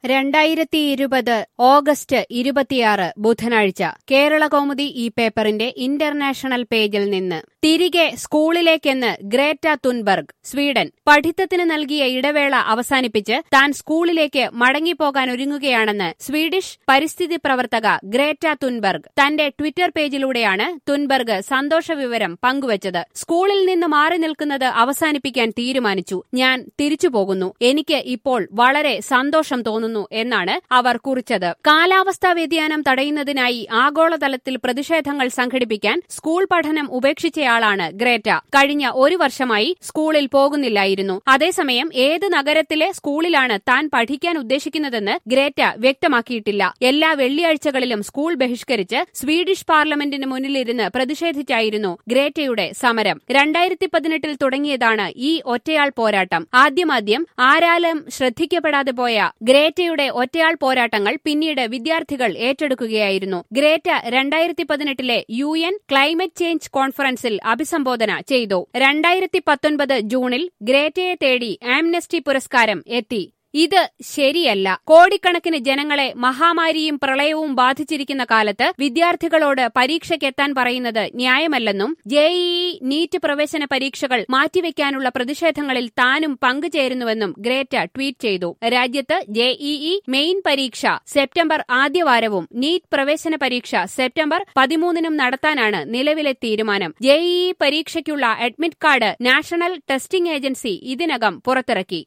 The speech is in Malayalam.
രണ്ടായിരത്തി ഇരുപത് ഓഗസ്റ്റ് ഇരുപത്തിയാറ് ബുധനാഴ്ച കേരളകൗമുദി ഈ പേപ്പറിന്റെ ഇന്റർനാഷണൽ പേജിൽ നിന്ന് തിരികെ സ്കൂളിലേക്കെന്ന് ഗ്രേറ്റ തുൻബർഗ് സ്വീഡൻ പഠിത്തത്തിന് നൽകിയ ഇടവേള അവസാനിപ്പിച്ച് താൻ സ്കൂളിലേക്ക് മടങ്ങിപ്പോകാൻ ഒരുങ്ങുകയാണെന്ന് സ്വീഡിഷ് പരിസ്ഥിതി പ്രവർത്തക ഗ്രേറ്റ തുൻബർഗ് തന്റെ ട്വിറ്റർ പേജിലൂടെയാണ് തുൻബർഗ് സന്തോഷ വിവരം പങ്കുവച്ചത് സ്കൂളിൽ നിന്ന് മാറി നിൽക്കുന്നത് അവസാനിപ്പിക്കാൻ തീരുമാനിച്ചു ഞാൻ തിരിച്ചു പോകുന്നു എനിക്ക് ഇപ്പോൾ വളരെ സന്തോഷം തോന്നുന്നു എന്നാണ് അവർ കുറിച്ചത് കാലാവസ്ഥാ വ്യതിയാനം തടയുന്നതിനായി ആഗോളതലത്തിൽ പ്രതിഷേധങ്ങൾ സംഘടിപ്പിക്കാൻ സ്കൂൾ പഠനം ഉപേക്ഷിച്ചയാളാണ് ഗ്രേറ്റ കഴിഞ്ഞ ഒരു വർഷമായി സ്കൂളിൽ പോകുന്നില്ലായിരുന്നു അതേസമയം ഏത് നഗരത്തിലെ സ്കൂളിലാണ് താൻ പഠിക്കാൻ ഉദ്ദേശിക്കുന്നതെന്ന് ഗ്രേറ്റ വ്യക്തമാക്കിയിട്ടില്ല എല്ലാ വെള്ളിയാഴ്ചകളിലും സ്കൂൾ ബഹിഷ്കരിച്ച് സ്വീഡിഷ് പാർലമെന്റിന് മുന്നിലിരുന്ന് പ്രതിഷേധിച്ചായിരുന്നു ഗ്രേറ്റയുടെ സമരം രണ്ടായിരത്തി പതിനെട്ടിൽ തുടങ്ങിയതാണ് ഈ ഒറ്റയാൾ പോരാട്ടം ആദ്യമാദ്യം ആരാലും ശ്രദ്ധിക്കപ്പെടാതെ പോയ ഗ്രേറ്റയുടെ ഒറ്റയാൾ പോരാട്ടങ്ങൾ പിന്നീട് വിദ്യാർത്ഥികൾ ഏറ്റെടുക്കുകയായിരുന്നു ഗ്രേറ്റ രണ്ടായിരത്തി പതിനെട്ടിലെ യു എൻ ക്ലൈമറ്റ് ചേഞ്ച് കോൺഫറൻസിൽ അഭിസംബോധന ചെയ്തു രണ്ടായിരത്തി പത്തൊൻപത് ജൂണിൽ ഗ്രേറ്റയെ തേടി ആംനസ്റ്റി പുരസ്കാരം എത്തി ഇത് ശരിയല്ല കോടിക്കണക്കിന് ജനങ്ങളെ മഹാമാരിയും പ്രളയവും ബാധിച്ചിരിക്കുന്ന കാലത്ത് വിദ്യാർത്ഥികളോട് പരീക്ഷയ്ക്കെത്താൻ പറയുന്നത് ന്യായമല്ലെന്നും ജെഇഇ നീറ്റ് പ്രവേശന പരീക്ഷകൾ മാറ്റിവെക്കാനുള്ള പ്രതിഷേധങ്ങളിൽ താനും പങ്കുചേരുന്നുവെന്നും ഗ്രേറ്റ ട്വീറ്റ് ചെയ്തു രാജ്യത്ത് ജെഇഇ മെയിൻ പരീക്ഷ സെപ്റ്റംബർ ആദ്യവാരവും നീറ്റ് പ്രവേശന പരീക്ഷ സെപ്റ്റംബർ പതിമൂന്നിനും നടത്താനാണ് നിലവിലെ തീരുമാനം ജെഇഇ പരീക്ഷയ്ക്കുള്ള admit card national testing agency ഇതിനകം പുറത്തിറക്കി